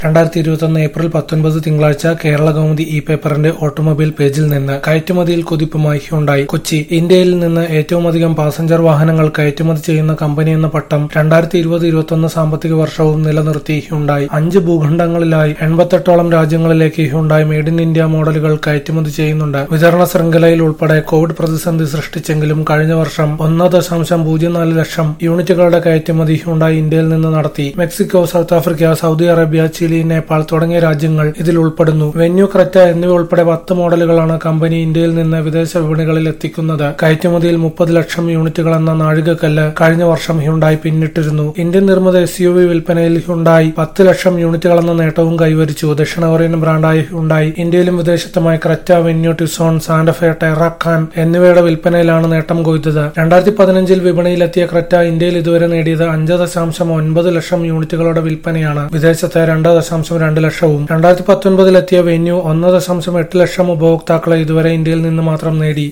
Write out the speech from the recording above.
രണ്ടായിരത്തി ഇരുപത്തൊന്ന് ഏപ്രിൽ പത്തൊൻപത് തിങ്കളാഴ്ച കേരള കൗമുദി ഇ പേപ്പറിന്റെ ഓട്ടോമൊബൈൽ പേജിൽ നിന്ന് കയറ്റുമതിയിൽ കുതിപ്പുമായി ഹ്യുണ്ടായി കൊച്ചി ഇന്ത്യയിൽ നിന്ന് ഏറ്റവുമധികം പാസഞ്ചർ വാഹനങ്ങൾ കയറ്റുമതി ചെയ്യുന്ന കമ്പനി എന്ന പട്ടം രണ്ടായിരത്തി ഇരുപത് ഇരുപത്തൊന്ന് സാമ്പത്തിക വർഷവും നിലനിർത്തി ഹ്യുണ്ടായി അഞ്ച് ഭൂഖണ്ഡങ്ങളിലായി എൺപത്തെട്ടോളം രാജ്യങ്ങളിലേക്ക് ഹ്യുണ്ടായി മെയ്ഡ് ഇൻ ഇന്ത്യ മോഡലുകൾ കയറ്റുമതി ചെയ്യുന്നുണ്ട് വിതരണ ശൃംഖലയിൽ ഉൾപ്പെടെ കോവിഡ് പ്രതിസന്ധി സൃഷ്ടിച്ചെങ്കിലും കഴിഞ്ഞ വർഷം ഒന്ന് ദശാംശം പൂജ്യം നാല് ലക്ഷം യൂണിറ്റുകളുടെ കയറ്റുമതി ഹ്യുണ്ടായി ഇന്ത്യയിൽ നിന്ന് നടത്തി Mexico South Africa Saudi Arabia Chile Nepal തുടങ്ങിയ രാജ്യങ്ങൾ ഇതിൽ ഉൾപ്പെടുന്നു വെന്യൂ ക്രെറ്റ എന്നിവ ഉൾപ്പെടെ പത്ത് മോഡലുകളാണ് കമ്പനി ഇന്ത്യയിൽ നിന്ന് വിദേശ വിപണികളിൽ എത്തിക്കുന്നത് കയറ്റുമതിയിൽ മുപ്പത് ലക്ഷം യൂണിറ്റുകൾ എന്ന നാഴികക്കല്ല് കഴിഞ്ഞ വർഷം ഹ്യുണ്ടായി പിന്നിട്ടിരുന്നു ഇന്ത്യൻ നിർമ്മിത എസ് യു വി വിൽപ്പനയിൽ ഹ്യുണ്ടായി പത്ത് ലക്ഷം യൂണിറ്റുകൾ എന്ന നേട്ടവും കൈവരിച്ചു ദക്ഷിണ കൊറിയൻ ബ്രാൻഡായ ഹ്യുണ്ടായി ഇന്ത്യയിലും വിദേശത്തുമായി ക്രെറ്റ വെന്യൂ ടിസോൺ സാന്റഫെ ടെറാക്കാൻ എന്നിവയുടെ വിൽപ്പനയിലാണ് നേട്ടം കൊയ്തത് രണ്ടായിരത്തി പതിനഞ്ചിൽ വിപണിയിലെത്തിയ ക്രെറ്റ ഇന്ത്യയിൽ ഇതുവരെ നേടിയത് അഞ്ച് ദശാംശം ഒൻപത് ലക്ഷം യൂണിറ്റുകളുടെ വിൽപ്പനയാണ് വിദേശത്തെ രണ്ട് ദശാംശം രണ്ട് ലക്ഷവും രണ്ടായിരത്തി പത്തൊൻപതിലെത്തിയ വെന്യൂ ഒന്ന് ദശാംശം എട്ട് ലക്ഷം ഉപഭോക്താക്കളെ ഇതുവരെ ഇന്ത്യയിൽ നിന്ന് മാത്രം നേടി